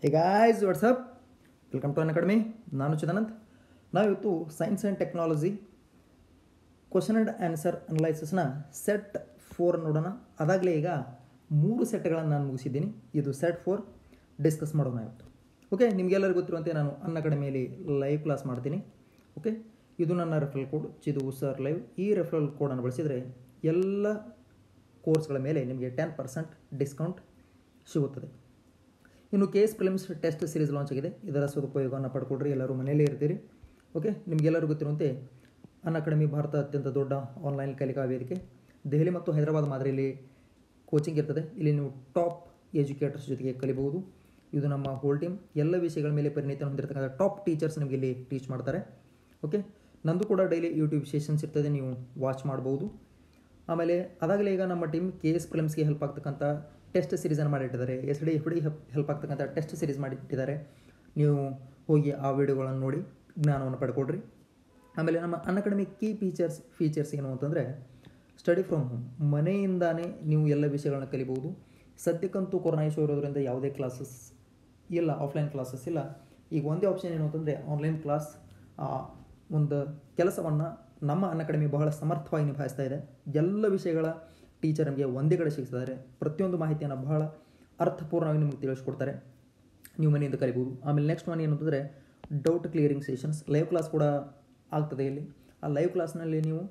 hey guys what's up welcome to Unacademy ನಾನು ಚಿದಾನಂದ್ ನಾವಿವತ್ತು science and technology question and answer ಅನಲೈಸಿಸ್ನ set four ನೋಡೋಣ ಅದಾಗಲೇ ಈಗ ಮೂರು ಸೆಟ್ಗಳನ್ನು ನಾನು ಮುಗಿಸಿದ್ದೀನಿ ಇದು ಸೆಟ್ ಫೋರ್ ಡಿಸ್ಕಸ್ ಮಾಡೋಣ ಇವತ್ತು ಓಕೆ ನಿಮಗೆಲ್ಲರಿಗೂ ಗೊತ್ತಿರುವಂತೆ ನಾನು ಅನ್ ಅಕಾಡೆಮಿಯಲ್ಲಿ ಲೈವ್ ಕ್ಲಾಸ್ ಮಾಡ್ತೀನಿ ಓಕೆ ಇದು ನನ್ನ referral code Chidu sir live ಈ ರೆಫರಲ್ ಕೋಡನ್ನು ಬಳಸಿದರೆ ಎಲ್ಲ ಕೋರ್ಸ್ಗಳ ಮೇಲೆ ನಿಮಗೆ ಟೆನ್ ಪರ್ಸೆಂಟ್ ಡಿಸ್ಕೌಂಟ್ ಸಿಗುತ್ತದೆ ಇನ್ನು K S prelims test series launch ಆಗಿದೆ ಇದರ ಸದುಪಯೋಗವನ್ನು ಪಡ್ಕೊಡ್ರಿ ಎಲ್ಲರೂ ಮನೆಯಲ್ಲೇ ಇರ್ತೀರಿ ಓಕೆ ನಿಮಗೆಲ್ಲರೂ ಗೊತ್ತಿರುವಂತೆ ಅನ್ ಅಕಾಡೆಮಿ ಭಾರತ ಅತ್ಯಂತ ದೊಡ್ಡ ಆನ್ಲೈನ್ ಕಲಿಕಾ ವೇದಿಕೆ ದೆಹಲಿ ಮತ್ತು ಹೈದರಾಬಾದ್ ಮಾದರಿಯಲ್ಲಿ ಕೋಚಿಂಗ್ ಇರ್ತದೆ ಇಲ್ಲಿ ನೀವು ಟಾಪ್ ಎಜುಕೇಟರ್ಸ್ ಜೊತೆಗೆ ಕಲಿಬಹುದು ಇದು ನಮ್ಮ ಹೋಲ್ ಟೀಮ್ ಎಲ್ಲ ವಿಷಯಗಳ ಮೇಲೆ ಪರಿಣಿತಿ ಹೊಂದಿರತಕ್ಕಂಥ ಟಾಪ್ ಟೀಚರ್ಸ್ ನಿಮಗೆ ಇಲ್ಲಿ ಟೀಚ್ ಮಾಡ್ತಾರೆ ಓಕೆ ನಂದು ಕೂಡ ಡೈಲಿ ಯೂಟ್ಯೂಬ್ ಸೆಷನ್ಸ್ ಇರ್ತದೆ ನೀವು ವಾಚ್ ಮಾಡ್ಬೋದು ಆಮೇಲೆ ಅದಾಗಲೇ ಈಗ ನಮ್ಮ ಟೀಮ್ ಕೆ ಎಸ್ ಪ್ರಿಲಿಮ್ಸ್ಗೆ ಹೆಲ್ಪ್ ಆಗ್ತಕ್ಕಂಥ ಟೆಸ್ಟ್ ಸೀರೀಸನ್ನು ಮಾಡಿಟ್ಟಿದ್ದಾರೆ S D F D help ಆಗ್ತಕ್ಕಂಥ ಟೆಸ್ಟ್ ಸೀರೀಸ್ ಮಾಡಿಟ್ಟಿದ್ದಾರೆ ನೀವು ಹೋಗಿ ಆ ವಿಡಿಯೋಗಳನ್ನು ನೋಡಿ ಜ್ಞಾನವನ್ನು ಪಡ್ಕೊಡ್ರಿ ಆಮೇಲೆ ನಮ್ಮ Unacademy key features features ಏನು ಅಂತಂದರೆ ಸ್ಟಡಿ ಫ್ರಮ್ ಹೋಮ್ ಮನೆಯಿಂದಾನೇ ನೀವು ಎಲ್ಲ ವಿಷಯಗಳನ್ನ ಕಲಿಬೋದು ಸದ್ಯಕ್ಕಂತೂ ಕೊರೋನಾ ಇಶ್ಯೂ ಇರೋದ್ರಿಂದ ಯಾವುದೇ ಕ್ಲಾಸಸ್ ಇಲ್ಲ ಆಫ್ಲೈನ್ ಕ್ಲಾಸಸ್ ಇಲ್ಲ ಈಗ ಒಂದೇ ಆಪ್ಷನ್ ಏನು ಅಂತಂದರೆ ಆನ್ಲೈನ್ ಕ್ಲಾಸ್ ಒಂದು ಕೆಲಸವನ್ನು ನಮ್ಮ ಅನ್ ಅಕಾಡೆಮಿ ಬಹಳ ಸಮರ್ಥವಾಗಿ ನಿಭಾಯಿಸ್ತಾ ಇದೆ ಎಲ್ಲ ವಿಷಯಗಳ ಟೀಚರ್ ನಮಗೆ ಒಂದೇ ಕಡೆ ಸಿಗ್ತಿದ್ದಾರೆ ಪ್ರತಿಯೊಂದು ಮಾಹಿತಿಯನ್ನು ಬಹಳ ಅರ್ಥಪೂರ್ಣವಾಗಿ ನಿಮಗೆ ತಿಳಿಸ್ಕೊಡ್ತಾರೆ ನೀವು ಮನೆಯಿಂದ ಕಲಿಬೋದು ಆಮೇಲೆ ನೆಕ್ಸ್ಟ್ ಒನ್ ಏನು ಅಂತಂದರೆ doubt clearing sessions live class ಕೂಡ ಆಗ್ತದೆ ಇಲ್ಲಿ ಆ ಲೈವ್ ಕ್ಲಾಸ್ನಲ್ಲಿ ನೀವು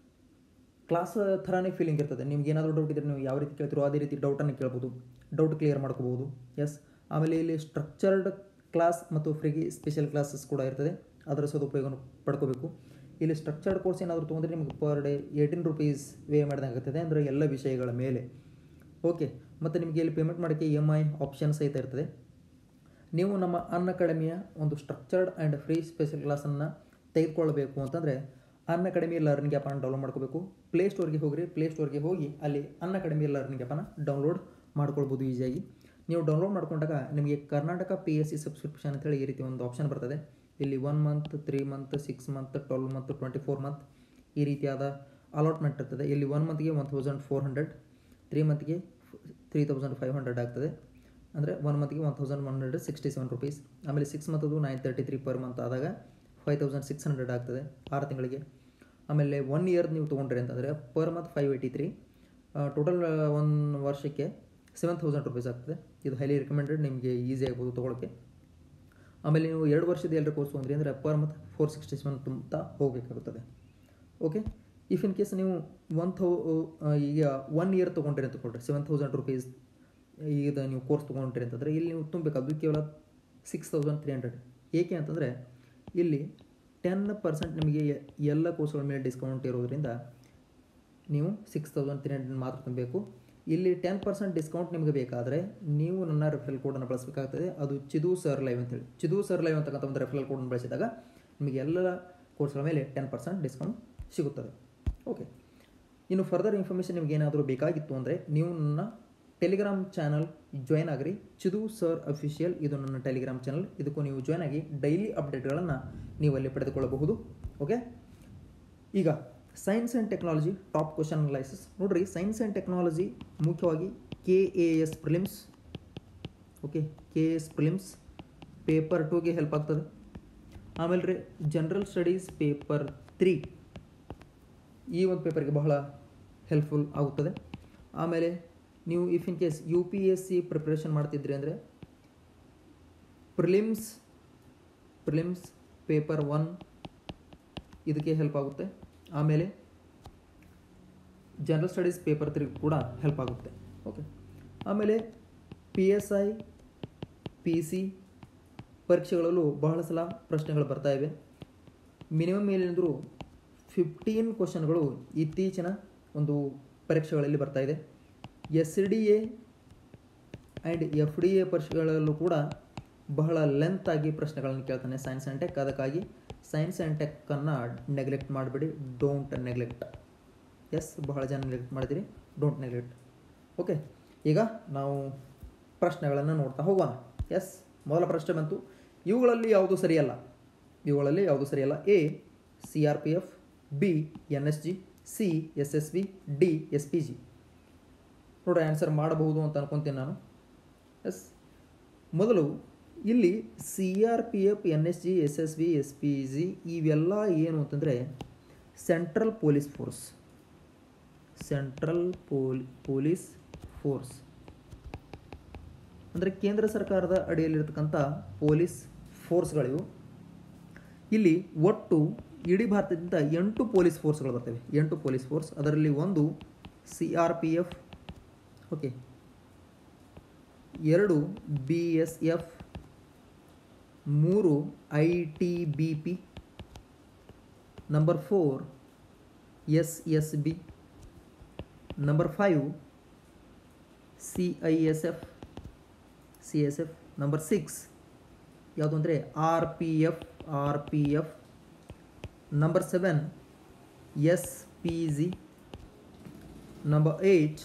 ಕ್ಲಾಸ್ ಥರನೇ ಫೀಲಿಂಗ್ ಇರ್ತದೆ ನಿಮ್ಗೆ ಏನಾದರೂ ಡೌಟ್ ಇದ್ದರೆ ನೀವು ಯಾವ ರೀತಿ ಕೇಳ್ತೀರೋ ಅದೇ ರೀತಿ ಡೌಟನ್ನು ಕೇಳ್ಬೋದು ಡೌಟ್ ಕ್ಲಿಯರ್ ಮಾಡ್ಕೋಬೋದು ಎಸ್ ಆಮೇಲೆ ಇಲ್ಲಿ ಸ್ಟ್ರಕ್ಚರ್ಡ್ ಕ್ಲಾಸ್ ಮತ್ತು ಫ್ರೀಗೆ ಸ್ಪೆಷಲ್ ಕ್ಲಾಸಸ್ ಕೂಡ ಇರ್ತದೆ ಅದರ ಸದುಪಯೋಗವನ್ನು ಪಡ್ಕೋಬೇಕು ಇಲ್ಲಿ ಸ್ಟ್ರಕ್ಚರ್ಡ್ ಕೋರ್ಸ್ ಏನಾದರೂ ತೊಗೊಂಡ್ರೆ ನಿಮಗೆ ಪರ್ ಡೇ ಏಯ್ಟೀನ್ ರುಪೀಸ್ ವೇ ಮಾಡಿದಂಗೆ ಆಗ್ತದೆ ಅಂದರೆ ಎಲ್ಲ ವಿಷಯಗಳ ಮೇಲೆ ಓಕೆ ಮತ್ತು ನಿಮಗೆ ಇಲ್ಲಿ ಪೇಮೆಂಟ್ ಮಾಡೋಕ್ಕೆ ಇ ಎಮ್ ಐ ಆಪ್ಷನ್ ಸಹಿತ ಇರ್ತದೆ ನೀವು ನಮ್ಮ ಅನ್ ಅಕಾಡೆಮಿಯ ಒಂದು ಸ್ಟ್ರಕ್ಚರ್ಡ್ ಆ್ಯಂಡ್ ಫ್ರೀ ಸ್ಪೆಷಲ್ ಕ್ಲಾಸನ್ನು ತೆಗೆದುಕೊಳ್ಬೇಕು ಅಂತಂದರೆ ಅನ್ ಅಕಾಡೆಮಿ ಲರ್ನಿಂಗ್ ಆ್ಯಪನ್ನು ಡೌನ್ಲೋಡ್ ಮಾಡ್ಕೋಬೇಕು ಪ್ಲೇ ಸ್ಟೋರ್ಗೆ ಹೋಗ್ರಿ ಪ್ಲೇ ಸ್ಟೋರ್ಗೆ ಹೋಗಿ ಅಲ್ಲಿ ಅನ್ ಅಕಾಡೆಮಿ ಲರ್ನಿಂಗ್ ಆ್ಯಪನ್ನು ಡೌನ್ಲೋಡ್ ಮಾಡ್ಕೊಳ್ಬೋದು ಈಸಿಯಾಗಿ ನೀವು ಡೌನ್ಲೋಡ್ ಮಾಡ್ಕೊಂಡಾಗ ನಿಮಗೆ Karnataka P S C subscription ಅಂತೇಳಿ ಈ ರೀತಿ ಒಂದು ಆಪ್ಷನ್ ಬರ್ತದೆ ಇಲ್ಲಿ one month three month six month twelve month twenty four month ಈ ರೀತಿಯಾದ ಅಲಾಟ್ಮೆಂಟ್ ಇರ್ತದೆ ಇಲ್ಲಿ ಒನ್ ಮಂತ್ಗೆ one thousand four hundred three ಮಂತ್ಗೆ three thousand five hundred ಆಗ್ತದೆ ಅಂದರೆ ಒನ್ ಮಂತ್ಗೆ one thousand one hundred sixty seven rupees ಆಮೇಲೆ ಸಿಕ್ಸ್ ಮಂತದು nine thirty three per month ಆದಾಗ ಫೈವ್ ತೌಸಂಡ್ ಸಿಕ್ಸ್ ಹಂಡ್ರೆಡ್ ಆಗ್ತದೆ ಆರು ತಿಂಗಳಿಗೆ ಆಮೇಲೆ ಒನ್ ಇಯರ್ ನೀವು ತೊಗೊಂಡ್ರಿ ಅಂತಂದರೆ per month five eighty three total one ವರ್ಷಕ್ಕೆ ಸೆವೆನ್ ತೌಸಂಡ್ ರುಪೀಸ್ ಆಗ್ತದೆ ಇದು ಹೈಲಿ ರಿಕಮೆಂಡೆಡ್ ನಿಮಗೆ ಈಸಿ ಆಗ್ಬೋದು ತೊಗೊಳಕ್ಕೆ ಆಮೇಲೆ ನೀವು ಎರಡು ವರ್ಷದ ಎಲ್ಲರ ಕೋರ್ಸ್ ತೊಗೊಂಡ್ರಿ ಅಂದರೆ per month four sixty seven ತುಂಬ ಹೋಗಬೇಕಾಗುತ್ತದೆ ಓಕೆ ಇಫ್ ಇನ್ ಕೇಸ್ ನೀವು ಒನ್ ಥೌ ಈಗ ಒನ್ ಇಯರ್ ತೊಗೊಂಡ್ರಿ ಅಂತ ಕೊಡ್ರಿ ಸೆವೆನ್ ತೌಸಂಡ್ ರುಪೀಸ್ ಈಗ ನೀವು ಕೋರ್ಸ್ ತೊಗೊಂಡ್ರಿ ಅಂತಂದರೆ ಇಲ್ಲಿ ನೀವು ತುಂಬಬೇಕಾದ್ದು ಕೇವಲ ಸಿಕ್ಸ್ ತೌಸಂಡ್ ತ್ರೀ ಹಂಡ್ರೆಡ್ ಏಕೆ ಅಂತಂದರೆ ಇಲ್ಲಿ ಟೆನ್ ಪರ್ಸೆಂಟ್ ನಿಮಗೆ ಎಲ್ಲ ಕೋರ್ಸ್ಗಳ ಮೇಲೆ ಡಿಸ್ಕೌಂಟ್ ಇರೋದ್ರಿಂದ ನೀವು ಸಿಕ್ಸ್ ತೌಸಂಡ್ ತ್ರೀ ಹಂಡ್ರೆಡ್ ಮಾತ್ರ ತುಂಬಬೇಕು ಇಲ್ಲಿ ಟೆನ್ ಪರ್ಸೆಂಟ್ ಡಿಸ್ಕೌಂಟ್ ನಿಮಗೆ ಬೇಕಾದರೆ ನೀವು ನನ್ನ ರೆಫರಲ್ ಕೋಡನ್ನು ಬಳಸಬೇಕಾಗ್ತದೆ ಅದು ಚಿದು ಸರ್ ಲೈವ್ ಅಂತೇಳಿ ಚಿದು ಸರ್ ಲೈವ್ ಅಂತಕ್ಕಂಥ ಒಂದು ರೆಫರಲ್ ಕೋಡನ್ನು ಬಳಸಿದಾಗ ನಿಮಗೆ ಎಲ್ಲ ಕೋರ್ಸ್ಗಳ ಮೇಲೆ ಟೆನ್ ಪರ್ಸೆಂಟ್ ಡಿಸ್ಕೌಂಟ್ ಸಿಗುತ್ತದೆ ಓಕೆ ಇನ್ನು ಫರ್ದರ್ ಇನ್ಫಾರ್ಮೇಷನ್ ನಿಮ್ಗೆ ಏನಾದರೂ ಬೇಕಾಗಿತ್ತು ಅಂದರೆ ನೀವು ನನ್ನ ಟೆಲಿಗ್ರಾಮ್ ಚಾನಲ್ ಜಾಯ್ನ್ ಆಗಿರಿ ಚಿದು ಸರ್ ಅಫಿಷಿಯಲ್ ಇದು ನನ್ನ ಟೆಲಿಗ್ರಾಮ್ ಚಾನಲ್ ಇದಕ್ಕೂ ನೀವು ಜಾಯ್ನ್ ಆಗಿ ಡೈಲಿ ಅಪ್ಡೇಟ್ಗಳನ್ನು ನೀವು ಅಲ್ಲಿ ಪಡೆದುಕೊಳ್ಳಬಹುದು ಓಕೆ ಈಗ science and technology top question analysis ನೋಡ್ರಿ ಸೈನ್ಸ್ ಆ್ಯಂಡ್ ಟೆಕ್ನಾಲಜಿ ಮುಖ್ಯವಾಗಿ K A S prelims okay K S prelims paper ಟೂಗೆ ಹೆಲ್ಪ್ ಆಗ್ತದೆ ಆಮೇಲೆ ರೀ ಜನರಲ್ ಸ್ಟಡೀಸ್ ಪೇಪರ್ ತ್ರೀ ಈ ಒಂದು ಪೇಪರ್ಗೆ ಬಹಳ ಹೆಲ್ಪ್ಫುಲ್ ಆಗುತ್ತದೆ ಆಮೇಲೆ ನೀವು if in case U P S C preparation ಮಾಡ್ತಿದ್ರಿ ಅಂದರೆ ಪ್ರಿಲಿಮ್ಸ್ ಪ್ರಿಲಿಮ್ಸ್ ಪೇಪರ್ ಒನ್ ಇದಕ್ಕೆ ಹೆಲ್ಪ್ ಆಗುತ್ತೆ ಆಮೇಲೆ ಜನರಲ್ ಸ್ಟಡೀಸ್ ಪೇಪರ್ ತ್ರೀ ಕೂಡ ಹೆಲ್ಪ್ ಆಗುತ್ತೆ ಓಕೆ ಆಮೇಲೆ P S I P C ಪರೀಕ್ಷೆಗಳಲ್ಲೂ ಬಹಳ ಸಲ ಪ್ರಶ್ನೆಗಳು ಬರ್ತಾ ಇವೆ ಮಿನಿಮಮ್ ಏನೆಂದರೂ ಫಿಫ್ಟೀನ್ ಕ್ವಶನ್ಗಳು ಇತ್ತೀಚಿನ ಒಂದು ಪರೀಕ್ಷೆಗಳಲ್ಲಿ ಬರ್ತಾ ಇದೆ S D A and F D A ಪರೀಕ್ಷೆಗಳಲ್ಲೂ ಕೂಡ ಬಹಳ ಲೆಂತ್ ಆಗಿ ಪ್ರಶ್ನೆಗಳನ್ನು ಕೇಳ್ತಾನೆ ಸೈನ್ಸ್ ಆ್ಯಂಡ್ ಟೆಕ್ ಅದಕ್ಕಾಗಿ ಸೈನ್ಸ್ ಆ್ಯಂಡ್ ಟೆಕ್ಕನ್ನು ನೆಗ್ಲೆಕ್ಟ್ ಮಾಡಿಬಿಡಿ ಡೋಂಟ್ ನೆಗ್ಲೆಕ್ಟ್ ಎಸ್ ಬಹಳ ಜನ ನೆಗ್ಲೆಕ್ಟ್ ಮಾಡಿದಿರಿ ಡೋಂಟ್ ನೆಗ್ಲೆಕ್ಟ್ ಓಕೆ ಈಗ ನಾವು ಪ್ರಶ್ನೆಗಳನ್ನು ನೋಡ್ತಾ ಹೋಗೋಣ ಎಸ್ ಮೊದಲ ಪ್ರಶ್ನೆ ಬಂತು ಇವುಗಳಲ್ಲಿ ಯಾವುದು ಸರಿಯಲ್ಲ ಇವುಗಳಲ್ಲಿ ಯಾವುದು ಸರಿಯಲ್ಲ A C R P F B N S G C S S B D S P G ನೋಡ್ರಿ ಆನ್ಸರ್ ಮಾಡಬಹುದು ಅಂತ ಅನ್ಕೊತೀನಿ ನಾನು ಎಸ್ ಮೊದಲು ಇಲ್ಲಿ C R P F N S G S S B S P G ಇವೆಲ್ಲ ಏನು ಅಂತಂದರೆ ಸೆಂಟ್ರಲ್ ಪೊಲೀಸ್ ಫೋರ್ಸ್ ಸೆಂಟ್ರಲ್ ಪೋಲಿ ಪೊಲೀಸ್ ಫೋರ್ಸ್ ಅಂದರೆ ಕೇಂದ್ರ ಸರ್ಕಾರದ ಅಡಿಯಲ್ಲಿರ್ತಕ್ಕಂಥ ಪೊಲೀಸ್ ಫೋರ್ಸ್ಗಳಿವು ಇಲ್ಲಿ ಒಟ್ಟು ಇಡೀ ಭಾರತದಿಂದ ಎಂಟು ಪೊಲೀಸ್ ಫೋರ್ಸ್ಗಳು ಬರ್ತವೆ ಎಂಟು ಪೊಲೀಸ್ ಫೋರ್ಸ್ ಅದರಲ್ಲಿ ಒಂದು C R P F okay ಎರಡು ಬಿ ಎಸ್ ಎಫ್ ಮೂರು I T B P number four S S B number five C I S F C S F number six ಯಾವುದು ಅಂದರೆ R P F R P F number seven S P G number eight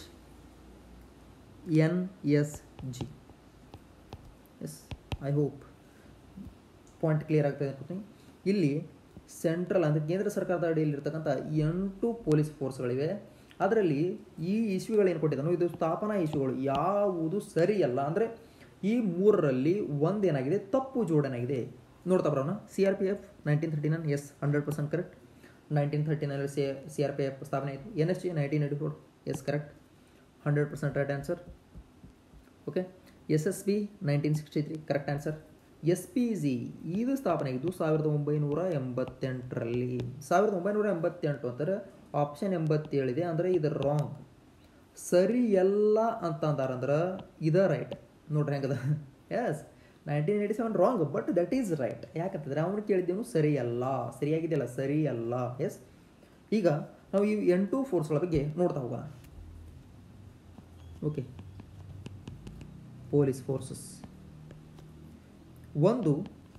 N S G yes I hope point clear ಆಗ್ತದೆ ಅನ್ಕೋತೀನಿ ಇಲ್ಲಿ central ಅಂದರೆ ಕೇಂದ್ರ ಸರ್ಕಾರದ ಅಡಿಯಲ್ಲಿರ್ತಕ್ಕಂಥ ಎಂಟು police ಫೋರ್ಸ್ಗಳಿವೆ ಅದರಲ್ಲಿ ಈ ಇಶ್ಯೂಗಳೇನು ಕೊಟ್ಟಿದ್ದಾನೋ ಇದು ಸ್ಥಾಪನಾ ಇಶ್ಯೂಗಳು ಯಾವುದು ಸರಿಯಲ್ಲ ಅಂದರೆ ಈ ಮೂರರಲ್ಲಿ ಒಂದೇನಾಗಿದೆ ತಪ್ಪು ಜೋಡಣೆಯಾಗಿದೆ ನೋಡ್ತಾ ಬರೋಣ C R P F nineteen thirty nine yes hundred percent correct nineteen thirty ನೈನಲ್ಲಿ C C R P F ಸ್ಥಾಪನೆ ಆಯಿತು N S G nineteen eighty four yes correct hundred percent right answer okay S S B nineteen sixty three correct answer S P G ಇದು ಸ್ಥಾಪನೆ ಆಗಿದ್ದು ಸಾವಿರದ ಒಂಬೈನೂರ ಎಂಬತ್ತೆಂಟರಲ್ಲಿ ಸಾವಿರದ ಒಂಬೈನೂರ ಎಂಬತ್ತೆಂಟು ಅಂದರೆ ಆಪ್ಷನ್ ಎಂಬತ್ತೇಳಿದೆ ಅಂದರೆ ಇದು ರಾಂಗ್ ಸರಿ ಎಲ್ಲ ಅಂತ ಅಂದಾರಂದ್ರೆ ಇದ ರೈಟ್ ನೋಡ್ರಿ ಹೆಂಗದ yes nineteen eighty seven wrong but that is right ಯಾಕಂತಂದ್ರೆ ಅವನು ಕೇಳಿದ್ದೇನು ಸರಿ ಅಲ್ಲ ಸರಿಯಾಗಿದೆಯಲ್ಲ ಸರಿ ಅಲ್ಲ ಎಸ್ ಈಗ ನಾವು ಈ ಎಂಟು ಫೋರ್ಸ್ಗಳ ಬಗ್ಗೆ ನೋಡ್ತಾ ಹೋಗೋಣ ಓಕೆ ಪೊಲೀಸ್ ಫೋರ್ಸಸ್ ಒಂದು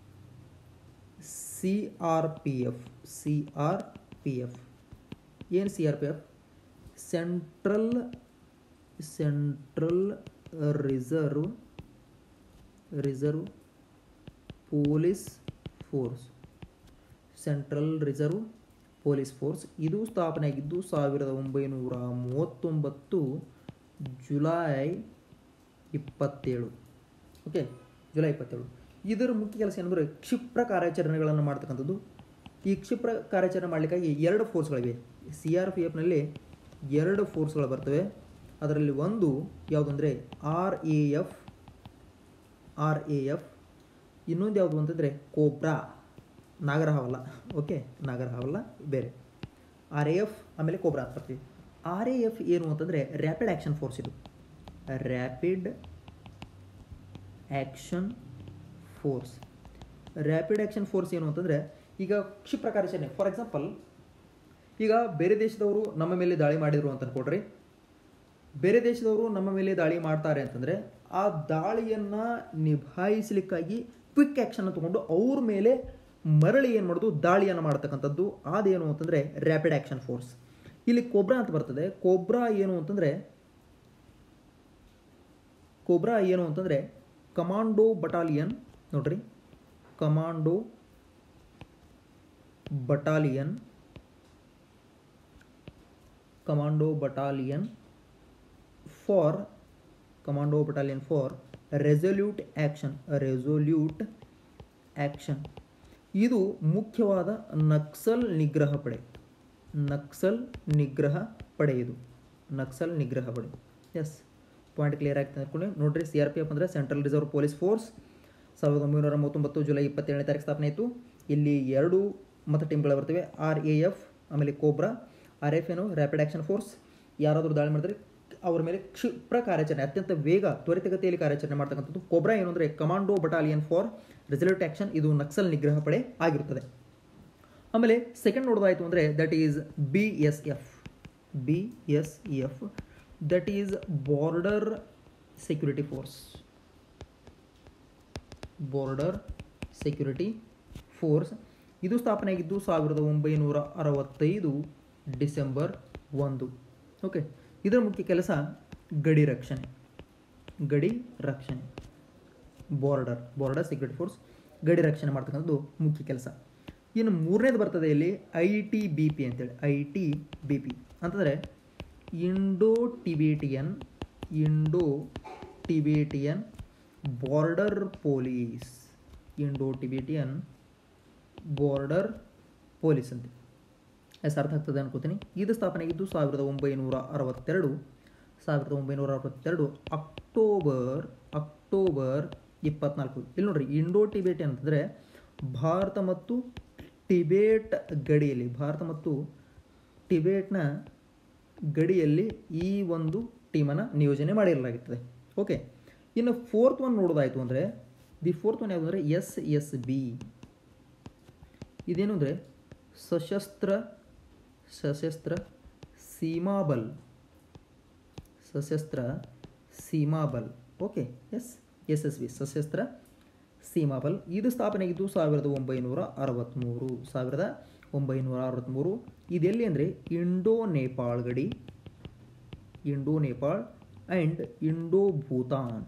C R P F C R P F ಏನು C R P F central central reserve reserve police force central reserve police force ಇದು ಸ್ಥಾಪನೆ ಆಗಿದ್ದು ಸಾವಿರದ ಒಂಬೈನೂರ ಮೂವತ್ತೊಂಬತ್ತು ಜುಲೈ ಇಪ್ಪತ್ತೇಳು ಓಕೆ ಜುಲೈ ಇಪ್ಪತ್ತೇಳು ಇದರ ಮುಖ್ಯ ಕೆಲಸ ಏನಂದರೆ ಕ್ಷಿಪ್ರ ಕಾರ್ಯಾಚರಣೆಗಳನ್ನು ಮಾಡ್ತಕ್ಕಂಥದ್ದು ಈ ಕ್ಷಿಪ್ರ ಕಾರ್ಯಾಚರಣೆ ಮಾಡಲಿಕ್ಕಾಗಿ ಎರಡು ಫೋರ್ಸ್ಗಳಿವೆ ಸಿ ಆರ್ ಪಿ ಎಫ್ನಲ್ಲಿ ಎರಡು ಫೋರ್ಸ್ಗಳು ಬರ್ತವೆ ಅದರಲ್ಲಿ ಒಂದು ಯಾವುದಂದರೆ R A F R A F ಇನ್ನೊಂದು ಯಾವುದು ಅಂತಂದರೆ ಕೋಬ್ರಾ ನಾಗರಹಾವಲ್ಲ ಓಕೆ ನಾಗರಹಾವಲ್ಲ ಬೇರೆ ಆರ್ ಎ ಎಫ್ ಆಮೇಲೆ ಕೋಬ್ರಾ ಅಂತ ಬರ್ತೀವಿ ಆರ್ ಎ ಎಫ್ ಏನು ಅಂತಂದರೆ ರ್ಯಾಪಿಡ್ ಆ್ಯಕ್ಷನ್ ಫೋರ್ಸ್ ಇದು rapid action force rapid action force ಏನು ಅಂತಂದರೆ ಈಗ ಕ್ಷಿಪ್ರ ಕಾರ್ಯಾಚರಣೆ ಫಾರ್ ಎಕ್ಸಾಂಪಲ್ ಈಗ ಬೇರೆ ದೇಶದವರು ನಮ್ಮ ಮೇಲೆ ದಾಳಿ ಮಾಡಿದರು ಅಂತ ಅನ್ಕೊಡ್ರಿ ಬೇರೆ ದೇಶದವರು ನಮ್ಮ ಮೇಲೆ ದಾಳಿ ಮಾಡ್ತಾರೆ ಅಂತಂದರೆ ಆ ದಾಳಿಯನ್ನು ನಿಭಾಯಿಸಲಿಕ್ಕಾಗಿ ಕ್ವಿಕ್ ಆ್ಯಕ್ಷನ್ ತಗೊಂಡು ಅವ್ರ ಮೇಲೆ ಮರಳಿ ಏನು ಮಾಡೋದು ದಾಳಿಯನ್ನು ಮಾಡ್ತಕ್ಕಂಥದ್ದು ಅದೇನು ಅಂತಂದರೆ ರ್ಯಾಪಿಡ್ ಆ್ಯಕ್ಷನ್ ಫೋರ್ಸ್ ಇಲ್ಲಿ ಕೋಬ್ರಾ ಅಂತ ಬರ್ತದೆ ಕೋಬ್ರಾ ಏನು ಅಂತಂದರೆ ಕೋಬ್ರಾ ಏನು ಅಂತಂದರೆ ಕಮಾಂಡೋ ಬಟಾಲಿಯನ್ ನೋಡ್ರಿ commando battalion commando battalion for commando battalion for resolute action resolute action ಇದು ಮುಖ್ಯವಾದ ನಕ್ಸಲ್ ನಿಗ್ರಹ ಪಡೆ ನಕ್ಸಲ್ ನಿಗ್ರಹ ಪಡೆ ಇದು ನಕ್ಸಲ್ ನಿಗ್ರಹ ಪಡೆ ಎಸ್ ಪಾಯಿಂಟ್ ಕ್ಲಿಯರ್ ಆಗ್ತದೆ ಅನ್ಕೊಂಡು ನೋಡ್ರಿ ಸಿ ಆರ್ ಪಿ ಎಫ್ ಅಂದರೆ ಸೆಂಟ್ರಲ್ ರಿಸರ್ವ್ ಪೊಲೀಸ್ ಫೋರ್ಸ್ ಸಾವಿರದ ಒಂಬೈನೂರ ಮೂವತ್ತೊಂಬತ್ತು ಜುಲೈ ಇಪ್ಪತ್ತೇಳನೇ ತಾರೀಕು ಸ್ಥಾಪನೆ ಆಯಿತು ಇಲ್ಲಿ ಎರಡು ಮತ ಟೀಮ್ಗಳು ಬರ್ತವೆ ಆರ್ ಎ ಎಫ್ ಆಮೇಲೆ ಕೋಬ್ರಾ ಆರ್ ಎಫ್ ಏನು ರ್ಯಾಪಿಡ್ ಆ್ಯಕ್ಷನ್ ಫೋರ್ಸ್ ಯಾರಾದರೂ ದಾಳಿ ಮಾಡಿದ್ರೆ ಅವರ ಮೇಲೆ ಕ್ಷಿಪ್ರ ಕಾರ್ಯಾಚರಣೆ ಅತ್ಯಂತ ವೇಗ ತ್ವರಿತಗತಿಯಲ್ಲಿ ಕಾರ್ಯಾಚರಣೆ ಮಾಡ್ತಕ್ಕಂಥದ್ದು ಕೋಬ್ರಾ ಏನು ಅಂದರೆ commando battalion for resolute action ಇದು ನಕ್ಸಲ್ ನಿಗ್ರಹ ಪಡೆ ಆಗಿರುತ್ತದೆ ಆಮೇಲೆ ಸೆಕೆಂಡ್ ನೋಡೋದಾಯಿತು ಅಂದರೆ that is B S F B S F that is border security force border security force ಇದು ಸ್ಥಾಪನೆ ಆಗಿದ್ದು ಸಾವಿರದ ಒಂಬೈನೂರ ಅರವತ್ತೈದು ಡಿಸೆಂಬರ್ ಒಂದು ಓಕೆ ಇದರ ಮುಖ್ಯ ಕೆಲಸ ಗಡಿ ರಕ್ಷಣೆ ಗಡಿ ರಕ್ಷಣೆ ಬಾರ್ಡರ್ ಬಾರ್ಡರ್ ಸೆಕ್ಯೂರಿಟಿ ಫೋರ್ಸ್ ಗಡಿ ರಕ್ಷಣೆ ಮಾಡ್ತಕ್ಕಂಥದ್ದು ಮುಖ್ಯ ಕೆಲಸ ಇನ್ನು ಮೂರನೇದು ಬರ್ತದೆ ಇಲ್ಲಿ ಐ ಟಿ ಬಿ ಪಿ ಅಂತೇಳಿ ಐ ಟಿ ಬಿ ಪಿ ಅಂತಂದರೆ Indo Tibetan Indo Tibetan border police Indo Tibetan border police ಅಂತ ಎಸ್ ಅರ್ಥ ಆಗ್ತದೆ ಅನ್ಕೋತೀನಿ ಇದು ಸ್ಥಾಪನೆಯಾಗಿದ್ದು ಸಾವಿರದ ಒಂಬೈನೂರ ಅರವತ್ತೆರಡು ಸಾವಿರದ ಒಂಬೈನೂರ ಅರವತ್ತೆರಡು ಅಕ್ಟೋಬರ್ ಅಕ್ಟೋಬರ್ ಇಪ್ಪತ್ನಾಲ್ಕು ಇಲ್ಲಿ ನೋಡ್ರಿ ಇಂಡೋ ಟಿಬೇಟ್ ಅಂತಂದರೆ ಭಾರತ ಮತ್ತು ಟಿಬೇಟ್ ಗಡಿಯಲ್ಲಿ ಭಾರತ ಮತ್ತು ಟಿಬೇಟ್ನ ಗಡಿಯಲ್ಲಿ ಈ ಒಂದು ಟೀಮನ್ನು ನಿಯೋಜನೆ ಮಾಡಿರಲಾಗುತ್ತದೆ ಓಕೆ ಇನ್ನು ಫೋರ್ತ್ ಒನ್ ನೋಡೋದಾಯಿತು ಅಂದರೆ ದಿ ಫೋರ್ತ್ ಒನ್ ಯಾವುದು ಅಂದರೆ ಎಸ್ ಎಸ್ ಬಿ ಇದೇನು ಅಂದರೆ ಸಶಸ್ತ್ರ Sashastra Seema Bal Sashastra Seema Bal okay S S S B Sashastra Seema Bal ಇದು ಸ್ಥಾಪನೆಯಾಗಿದ್ದು ಸಾವಿರದ ಒಂಬೈನೂರ ಅರವತ್ತ್ಮೂರು ಸಾವಿರದ ಒಂಬೈನೂರ ಅರವತ್ತ್ಮೂರು ಇದೆಲ್ಲಿ ಅಂದರೆ ಇಂಡೋ ನೇಪಾಳ್ ಗಡಿ Indo Nepal and Indo Bhutan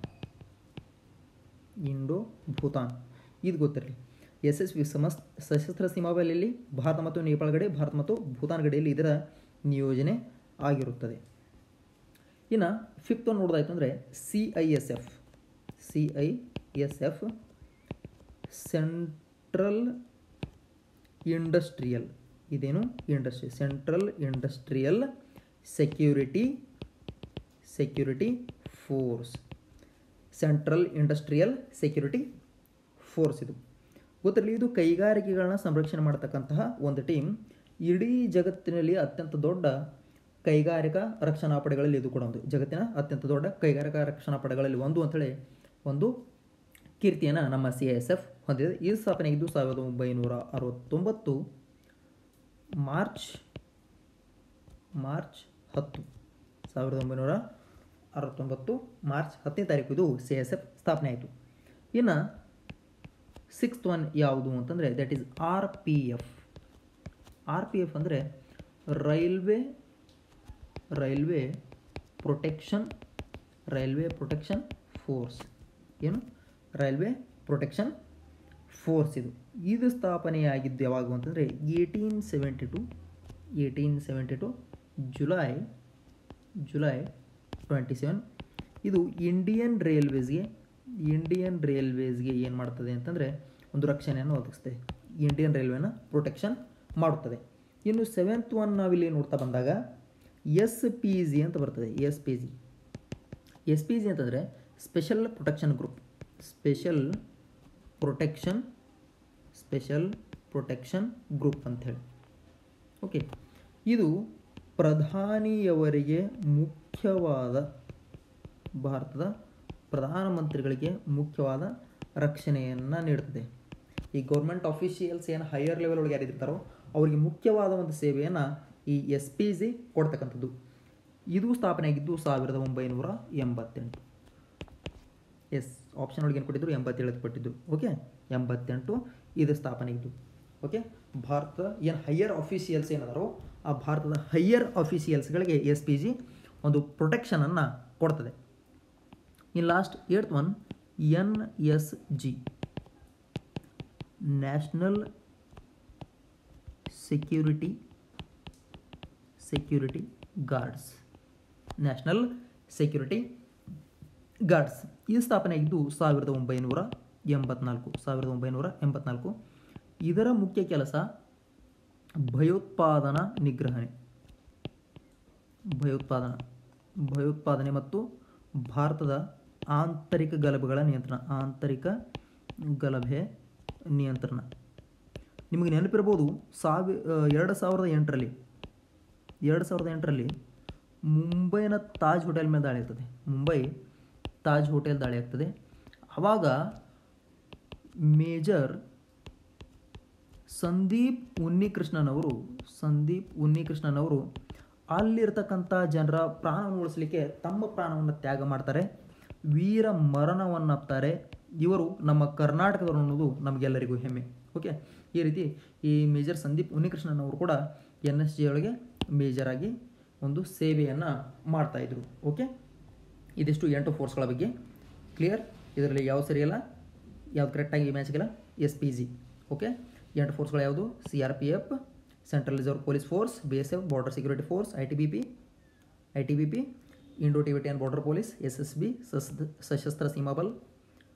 Indo Bhutan ಇದು ಗೊತ್ತಿರಲಿ ಎಸ್ ಎಸ್ ವಿ ಸಮಸ್ ಸಶಸ್ತ್ರ ಸೀಮಾಬಲಲ್ಲಿ ಭಾರತ ಮತ್ತು ನೇಪಾಳ ಗಡಿ ಭಾರತ ಮತ್ತು ಭೂತಾನ್ ಗಡಿಯಲ್ಲಿ ಇದರ ನಿಯೋಜನೆ ಆಗಿರುತ್ತದೆ ಇನ್ನು ಫಿಫ್ತ್ ಒನ್ ನೋಡೋದಾಯ್ತು ಅಂದರೆ C I S F C I S F central industrial ಇದೇನು industry central industrial security security force central industrial security force ಇದು ಗೊತ್ತಿರಲಿ ಇದು ಕೈಗಾರಿಕೆಗಳನ್ನ ಸಂರಕ್ಷಣೆ ಮಾಡತಕ್ಕಂತಹ ಒಂದು ಟೀಮ್ ಇಡೀ ಜಗತ್ತಿನಲ್ಲಿ ಅತ್ಯಂತ ದೊಡ್ಡ ಕೈಗಾರಿಕಾ ರಕ್ಷಣಾ ಪಡೆಗಳಲ್ಲಿ ಇದು ಕೂಡ ಒಂದು ಜಗತ್ತಿನ ಅತ್ಯಂತ ದೊಡ್ಡ ಕೈಗಾರಿಕಾ ರಕ್ಷಣಾ ಪಡೆಗಳಲ್ಲಿ ಒಂದು ಅಂತೇಳಿ ಒಂದು ಕೀರ್ತಿಯನ್ನು ನಮ್ಮ ಸಿ ಎಸ್ ಎಫ್ ಹೊಂದಿದೆ ಈ ಸ್ಥಾಪನೆಯಾಗಿದ್ದು ಸಾವಿರದ ಒಂಬೈನೂರ ಅರವತ್ತೊಂಬತ್ತು ಮಾರ್ಚ್ ಮಾರ್ಚ್ ಹತ್ತು ಸಾವಿರದ ಒಂಬೈನೂರ ಅರವತ್ತೊಂಬತ್ತು ಮಾರ್ಚ್ ಹತ್ತನೇ ತಾರೀಕು ಇದು ಸಿ ಎಸ್ ಎಫ್ ಸ್ಥಾಪನೆ ಆಯಿತು ಇನ್ನು ಸಿಕ್ಸ್ತ್ ಒನ್ ಯಾವುದು ಅಂತಂದರೆ that is R P F R P F ಅಂದರೆ railway railway protection railway protection force ಏನು ರೈಲ್ವೆ ಪ್ರೊಟೆಕ್ಷನ್ ಫೋರ್ಸ್ ಇದು ಇದು ಸ್ಥಾಪನೆಯಾಗಿದ್ದು ಯಾವಾಗ ಅಂತಂದರೆ eighteen seventy two eighteen seventy two July July twenty seven ಇದು ಇಂಡಿಯನ್ ರೈಲ್ವೇಸ್ಗೆ ಇಂಡಿಯನ್ ರೈಲ್ವೇಸ್ಗೆ ಏನು ಮಾಡ್ತದೆ ಅಂತಂದರೆ ಒಂದು ರಕ್ಷಣೆಯನ್ನು ಒದಗಿಸ್ತದೆ ಇಂಡಿಯನ್ ರೈಲ್ವೆನ ಪ್ರೊಟೆಕ್ಷನ್ ಮಾಡುತ್ತದೆ ಇನ್ನು ಸೆವೆಂತ್ ಒನ್ ನಾವಿಲ್ಲಿ ನೋಡ್ತಾ ಬಂದಾಗ ಎಸ್ ಪಿ ಜಿ ಅಂತ ಬರ್ತದೆ S P G S P G ಅಂತಂದರೆ special protection group special protection special protection group ಅಂಥೇಳಿ ಓಕೆ ಇದು ಪ್ರಧಾನಿಯವರಿಗೆ ಮುಖ್ಯವಾದ ಭಾರತದ ಪ್ರಧಾನಮಂತ್ರಿಗಳಿಗೆ ಮುಖ್ಯವಾದ ರಕ್ಷಣೆಯನ್ನು ನೀಡುತ್ತದೆ ಈ ಗೌರ್ಮೆಂಟ್ ಆಫೀಷಿಯಲ್ಸ್ ಏನು ಹೈಯರ್ ಲೆವೆಲ್ ಒಳಗೆ ಯಾರಿರ್ತಾರೋ ಅವರಿಗೆ ಮುಖ್ಯವಾದ ಒಂದು ಸೇವೆಯನ್ನು ಈ ಎಸ್ ಪಿ ಜಿ ಕೊಡ್ತಕ್ಕಂಥದ್ದು ಇದು ಸ್ಥಾಪನೆಯಾಗಿದ್ದು ಸಾವಿರದ ಒಂಬೈನೂರ ಎಂಬತ್ತೆಂಟು ಎಸ್ ಆಪ್ಷನ್ ಒಳಗೆ ಏನು ಕೊಟ್ಟಿದ್ರು ಎಂಬತ್ತೇಳು ಕೊಟ್ಟಿದ್ದು ಓಕೆ ಎಂಬತ್ತೆಂಟು ಇದು ಸ್ಥಾಪನೆಯಾಗಿದ್ದು ಓಕೆ ಭಾರತದ ಏನು ಹೈಯರ್ ಆಫೀಷಿಯಲ್ಸ್ ಏನದಾರೋ ಆ ಭಾರತದ ಹೈಯರ್ ಆಫೀಷಿಯಲ್ಸ್ಗಳಿಗೆ ಎಸ್ ಪಿ ಜಿ ಒಂದು ಪ್ರೊಟೆಕ್ಷನನ್ನು ಕೊಡ್ತದೆ in last eighth one N S G national security security guards national security guards ಈ ಸ್ಥಾಪನೆಯಾಗಿದ್ದು ಸಾವಿರದ ಒಂಬೈನೂರ ಎಂಬತ್ನಾಲ್ಕು ಸಾವಿರದ ಒಂಬೈನೂರ ಎಂಬತ್ನಾಲ್ಕು ಇದರ ಮುಖ್ಯ ಕೆಲಸ ಭಯೋತ್ಪಾದನಾ ನಿಗ್ರಹಣೆ ಭಯೋತ್ಪಾದನಾ ಭಯೋತ್ಪಾದನೆ ಮತ್ತು ಭಾರತದ ಆಂತರಿಕ ಗಲಭೆಗಳ ನಿಯಂತ್ರಣ ಆಂತರಿಕ ಗಲಭೆ ನಿಯಂತ್ರಣ ನಿಮಗೆ ನೆನಪಿರ್ಬೋದು ಸಾವಿ ಎರಡು ಸಾವಿರದ ಎಂಟರಲ್ಲಿ ಎರಡು ಸಾವಿರದ ಎಂಟರಲ್ಲಿ ಮುಂಬೈನ ತಾಜ್ ಹೋಟೆಲ್ ಮೇಲೆ ದಾಳಿ ಆಗ್ತದೆ ಮುಂಬೈ ತಾಜ್ ಹೋಟೆಲ್ ದಾಳಿ ಆಗ್ತದೆ ಆವಾಗ ಮೇಜರ್ ಸಂದೀಪ್ ಉನ್ನಿಕೃಷ್ಣನವರು ಸಂದೀಪ್ ಉನ್ನಿಕೃಷ್ಣನವರು ಅಲ್ಲಿರ್ತಕ್ಕಂಥ ಜನರ ಪ್ರಾಣವನ್ನು ಉಳಿಸಲಿಕ್ಕೆ ತಮ್ಮ ಪ್ರಾಣವನ್ನು ತ್ಯಾಗ ಮಾಡ್ತಾರೆ ವೀರ ಮರಣವನ್ನಪ್ತಾರೆ ಇವರು ನಮ್ಮ ಕರ್ನಾಟಕದವರು ಅನ್ನೋದು ನಮಗೆಲ್ಲರಿಗೂ ಹೆಮ್ಮೆ ಓಕೆ ಈ ರೀತಿ ಈ ಮೇಜರ್ ಸಂದೀಪ್ ಉನ್ನಿಕೃಷ್ಣನವರು ಕೂಡ ಎನ್ ಎಸ್ ಜಿ ಒಳಗೆ ಮೇಜರಾಗಿ ಒಂದು ಸೇವೆಯನ್ನು ಮಾಡ್ತಾಯಿದ್ರು ಓಕೆ ಇದಿಷ್ಟು ಎಂಟು ಫೋರ್ಸ್ಗಳ ಬಗ್ಗೆ ಕ್ಲಿಯರ್ ಇದರಲ್ಲಿ ಯಾವ ಸರಿಯಲ್ಲ ಯಾವ್ದು ಕರೆಕ್ಟಾಗಿ ಮ್ಯಾಚ್ ಆಗಿಲ್ಲ ಎಸ್ ಪಿ ಜಿ ಓಕೆ ಎಂಟು ಫೋರ್ಸ್ಗಳು ಯಾವುದು C R P F central reserve police force B S F border security force I T B P I T B P Indo Tibetan border police S S B Sashastra Seema Bal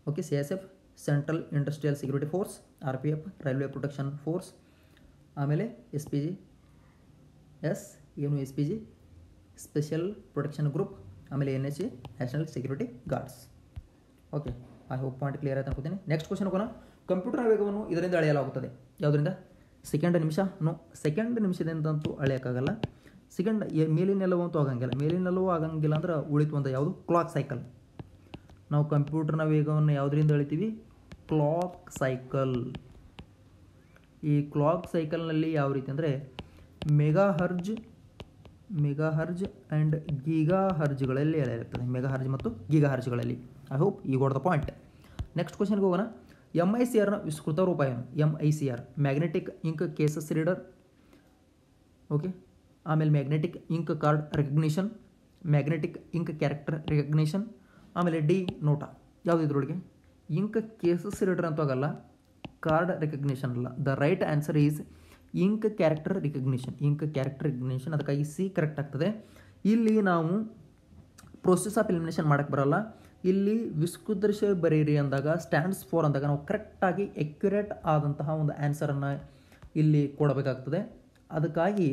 okay C S F central industrial security force R P F railway protection force ಆಮೇಲೆ S P G yes ಏನು S P G special protection group ಆಮೇಲೆ N S C national security guards okay I hope point clear ಆಯ್ತು ಅನ್ಕೋತೀನಿ next question ಹೋಗೋಣ computer ವೇಗವನ್ನು ಇದರಿಂದ ಅಳೆಯಲಾಗುತ್ತದೆ ಯಾವುದರಿಂದ ಸೆಕೆಂಡ್ ನಿಮಿಷ ನೋ ಸೆಕೆಂಡ್ ನಿಮಿಷದಿಂದಂತೂ ಅಳೆಯೋಕ್ಕಾಗಲ್ಲ ಸೆಕೆಂಡ್ ಮೇಲಿನೆಲ್ಲವೂ ಅಂತೂ ಆಗಂಗಿಲ್ಲ ಮೇಲಿನೆಲ್ಲವೂ ಆಗಂಗಿಲ್ಲ ಅಂದ್ರೆ ಉಳಿತು ಅಂತ ಯಾವುದು ಕ್ಲಾಕ್ ಸೈಕಲ್ ನಾವು ಕಂಪ್ಯೂಟರ್ನ ವೇಗವನ್ನು ಯಾವುದರಿಂದ ಅಳಿತೀವಿ ಕ್ಲಾಕ್ ಸೈಕಲ್ ಈ ಕ್ಲಾಕ್ ಸೈಕಲ್ನಲ್ಲಿ ಯಾವ ರೀತಿ ಅಂದರೆ mega hertz mega hertz and giga ಹರ್ಜ್ಗಳಲ್ಲಿ ಎಳೆಯಿರುತ್ತದೆ ಮೆಗಾ ಹರ್ಜ್ ಮತ್ತು ಗೀಗಾ ಹರ್ಜ್ಗಳಲ್ಲಿ ಐ ಹೋಪ್ ಈ ಗೋಡ್ ದ ಪಾಯಿಂಟ್ ನೆಕ್ಸ್ಟ್ ಕ್ವಶನ್ಗೆ ಹೋಗೋಣ ಎಮ್ ಐ ಸಿ ಆರ್ನ ವಿಸ್ತೃತ ರೂಪ ಏನು M I C R magnetic ink cases reader okay ಆಮೇಲೆ magnetic ink card recognition magnetic ink character recognition ಆಮೇಲೆ ಡಿ ನೋಟಾ ಯಾವುದು ಇದ್ರೊಳಗೆ ಇಂಕ್ ಕೇಸಸ್ ರೀಡರ್ ಅಂತೂ ಆಗಲ್ಲ ಕಾರ್ಡ್ ರೆಕಗ್ನಿಷನ್ ಅಲ್ಲ the right answer is ink character recognition ink character recognition ಅದಕ್ಕಾಗಿ C correct ಆಗ್ತದೆ ಇಲ್ಲಿ ನಾವು ಪ್ರೊಸೆಸ್ ಆಫ್ ಎಲಿಮಿನೇಷನ್ ಮಾಡೋಕ್ಕೆ ಬರಲ್ಲ ಇಲ್ಲಿ ವಿಸ್ಕುದೃಶ್ಯ ಬರೀರಿ ಅಂದಾಗ ಸ್ಟ್ಯಾಂಡ್ಸ್ ಫೋರ್ ಅಂದಾಗ ನಾವು ಕರೆಕ್ಟಾಗಿ ಎಕ್ಯುರೇಟ್ ಆದಂತಹ ಒಂದು ಆನ್ಸರನ್ನು ಇಲ್ಲಿ ಕೊಡಬೇಕಾಗ್ತದೆ ಅದಕ್ಕಾಗಿ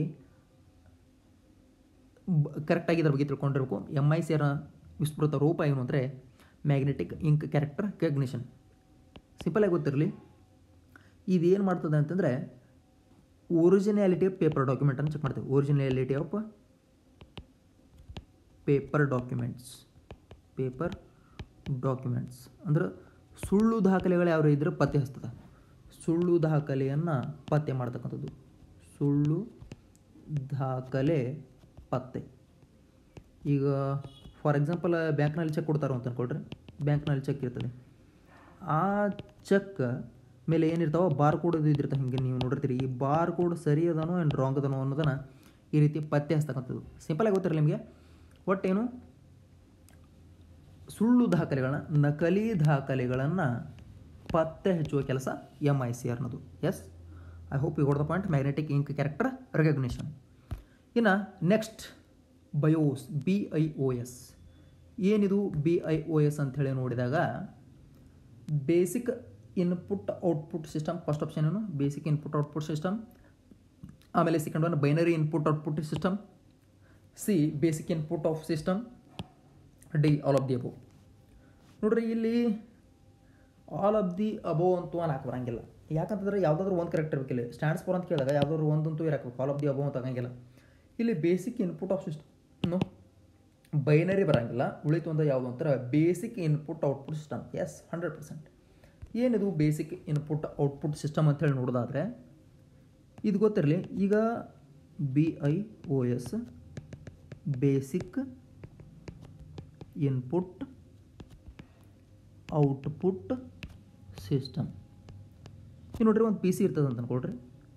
ಕರೆಕ್ಟಾಗಿ ಇದ್ರ ಬಗ್ಗೆ ತಿಳ್ಕೊಂಡಿರ್ಬೇಕು ಎಮ್ ಐ ಸಿಯರ ವಿಸ್ತೃತ ರೂಪ ಏನು ಅಂದರೆ ಮ್ಯಾಗ್ನೆಟಿಕ್ ಇಂಕ್ ಕ್ಯಾರೆಕ್ಟರ್ ರೆಕಗ್ನಿಷನ್ ಸಿಂಪಲಾಗಿ ಗೊತ್ತಿರಲಿ ಇದೇನು ಮಾಡ್ತದೆ ಅಂತಂದರೆ ಒರಿಜಿನಾಲಿಟಿ ಆಫ್ ಪೇಪರ್ ಡಾಕ್ಯುಮೆಂಟನ್ನು ಚೆಕ್ ಮಾಡ್ತೀವಿ originality of paper documents paper documents ಅಂದ್ರೆ ಸುಳ್ಳು ದಾಖಲೆಗಳು ಯಾವ ಇದ್ರೆ ಪತ್ತೆ ಹಚ್ತದೆ ಸುಳ್ಳು ದಾಖಲೆಯನ್ನು ಪತ್ತೆ ಮಾಡ್ತಕ್ಕಂಥದ್ದು ಸುಳ್ಳು ದಾಖಲೆ ಪತ್ತೆ ಈಗ ಫಾರ್ ಎಕ್ಸಾಂಪಲ್ ಬ್ಯಾಂಕ್ನಲ್ಲಿ ಚೆಕ್ ಕೊಡ್ತಾರೋ ಅಂತ ಅಂದ್ಕೊಳ್ರಿ ಬ್ಯಾಂಕ್ನಲ್ಲಿ ಚೆಕ್ ಇರ್ತದೆ ಆ ಚೆಕ್ ಮೇಲೆ ಏನಿರ್ತಾವ ಬಾರ್ ಕೋಡ್ ಇದಿರ್ತಾವೆ ಹಿಂಗೆ ನೀವು ನೋಡಿರ್ತೀರಿ ಈ ಬಾರ್ ಕೋಡ್ ಸರಿ ಅದನೋ ಆ್ಯಂಡ್ ರಾಂಗ್ ಅದನೋ ಅನ್ನೋದನ್ನು ಈ ರೀತಿ ಪತ್ತೆ ಹಚ್ತಕ್ಕಂಥದ್ದು ಸಿಂಪಲಾಗಿ ಗೊತ್ತಿರಲಿ ನಿಮಗೆ ಒಟ್ಟೇನು ಸುಳ್ಳು ದಾಖಲೆಗಳನ್ನ ನಕಲಿ ದಾಖಲೆಗಳನ್ನು ಪತ್ತೆ ಹಚ್ಚುವ ಕೆಲಸ ಎಮ್ ಐ ಸಿ ಅನ್ನೋದು yes I hope you got the point magnetic ink character recognition ಇನ್ನು next BIOS B I O S ಏನಿದು ಬಿ ಐ ಒ ಎಸ್ ಅಂಥೇಳಿ ನೋಡಿದಾಗ basic input output system first option ಏನು ಬೇಸಿಕ್ ಇನ್ಪುಟ್ ಔಟ್ಪುಟ್ ಸಿಸ್ಟಮ್ ಆಮೇಲೆ second one binary input output system C basic input of system D all of the above ನೋಡ್ರಿ ಇಲ್ಲಿ all of the ಅಬೋ ಅಂತೂ ಅನ್ನಕ್ಕೆ ಬರಂಗಿಲ್ಲ ಯಾಕಂತಂದ್ರೆ ಯಾವುದಾದ್ರೂ ಒಂದು ಕರೆಕ್ಟ್ ಇರಬೇಕಿಲ್ಲ ಸ್ಟ್ಯಾಂಡ್ಸ್ ಫೋರ್ ಅಂತ ಕೇಳಿದಾಗ ಯಾವುದಾದ್ರು ಒಂದಂತೂ ಇರಬೇಕು ಆಲ್ ಆಫ್ ದಿ ಅಬೋ ಅಂತ ಆಗಂಗಿಲ್ಲ ಇಲ್ಲಿ basic input of system binary ಬರಂಗಿಲ್ಲ ಉಳಿತು ಅಂತ ಯಾವುದು ಅಂತಾರೆ basic input output system yes hundred percent ಏನಿದು ಬೇಸಿಕ್ ಇನ್ಪುಟ್ ಔಟ್ಪುಟ್ ಸಿಸ್ಟಮ್ ಅಂತೇಳಿ ನೋಡೋದಾದರೆ ಇದು ಗೊತ್ತಿರಲಿ ಈಗ B I O S basic input output system ಈಗ ನೋಡ್ರಿ ಒಂದು ಪಿ ಸಿ ಇರ್ತದೆ ಅಂತ ಅನ್ಕೊಳ್ರಿ